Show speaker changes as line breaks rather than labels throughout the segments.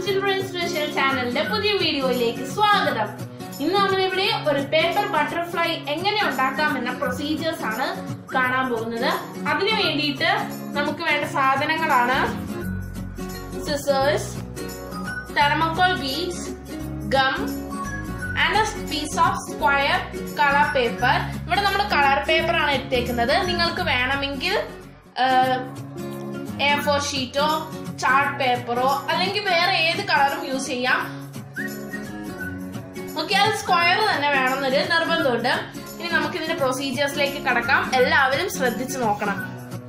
children special ചാനലിന്റെ പുതിയ വീഡിയോയിലേക്ക് സ്വാഗതം ഇന്ന് നമ്മൾ ഇവിടെ ഒരു പേപ്പർ ബട്ടർഫ്ലൈ എങ്ങനെ ഉണ്ടാക്കാം എന്ന പ്രൊസീജിയേഴ്സ് ആണ് കാണാൻ പോകുന്നത് അതിനു വേണ്ടിയിട്ട് നമുക്ക് വേണ്ട സാധനങ്ങളാണ് scissors thermocol beads gum and piece of square colour paper ഇവിടെ നമ്മൾ കളർ പേപ്പർ ആണ് എടുത്തേക്കുന്നത് നിങ്ങൾക്ക് വേണമെങ്കിൽ എ ഫോർ ഷീറ്റോ ചാർട്ട് പേപ്പറോ അല്ലെങ്കിൽ വേറെ ഏത് കളറും യൂസ് ചെയ്യാം ഓക്കെ അത് സ്ക്വയർ തന്നെ വേണമെന്നൊരു നിർബന്ധമുണ്ട് ഇനി നമുക്ക് ഇതിന്റെ പ്രൊസീജിയേഴ്സിലേക്ക് കടക്കാം എല്ലാവരും ശ്രദ്ധിച്ചു നോക്കണം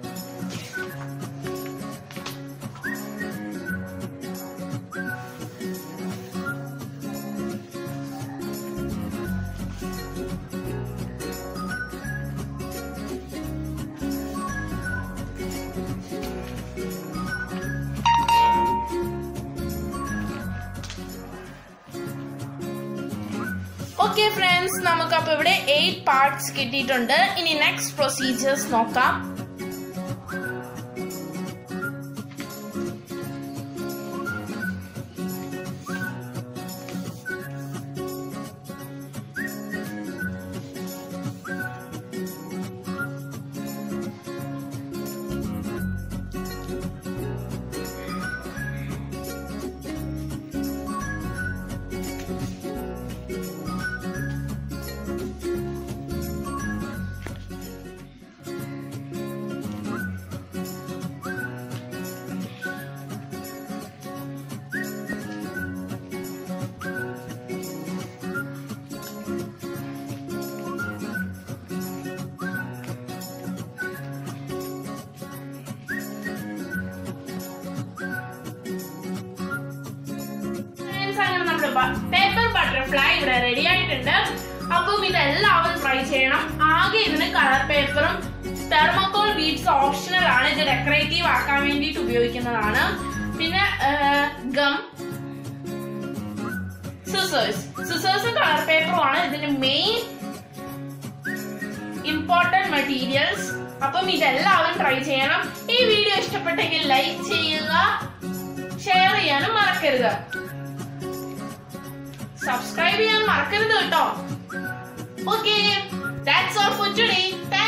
ഓക്കെ ഫ്രണ്ട്സ് നമുക്ക് അപ്പൊ ഇവിടെ എയ്റ്റ് പാർട്സ് കിട്ടിയിട്ടുണ്ട് ഇനി നെക്സ്റ്റ് പ്രൊസീജിയേഴ്സ് നോക്കാം Friends, അങ്ങനെ നമ്മുടെ പേപ്പർ ബട്ടർഫ്ലൈ ഇവിടെ റെഡി ആയിട്ടുണ്ട് അപ്പം ഇതെല്ലാവരും ട്രൈ ചെയ്യണം ആകെ ഇതിന് കളർ പേപ്പറും തെർമോക്കോൾ ബീഡ്സ് ഓപ്ഷണൽ ആണ് ഇത് ഡെക്കറേറ്റീവ് ആക്കാൻ വേണ്ടിയിട്ട് ഉപയോഗിക്കുന്നതാണ് പിന്നെ ഗം സിസേഴ്സ് സിസേഴ്സും കളർ പേപ്പറും ആണ് ഇതിന്റെ മെയിൻ ഇമ്പോർട്ടന്റ് മെറ്റീരിയൽസ് അപ്പം ഇതെല്ലാവരും ട്രൈ ചെയ്യണം ഈ വീഡിയോ ഇഷ്ടപ്പെട്ടെങ്കിൽ ലൈക്ക് ചെയ്യുക ഷെയർ ചെയ്യാനും മറക്കരുത് സബ്സ്ക്രൈബ് ചെയ്യാൻ മറക്കരുത് കേട്ടോ okay that's all for today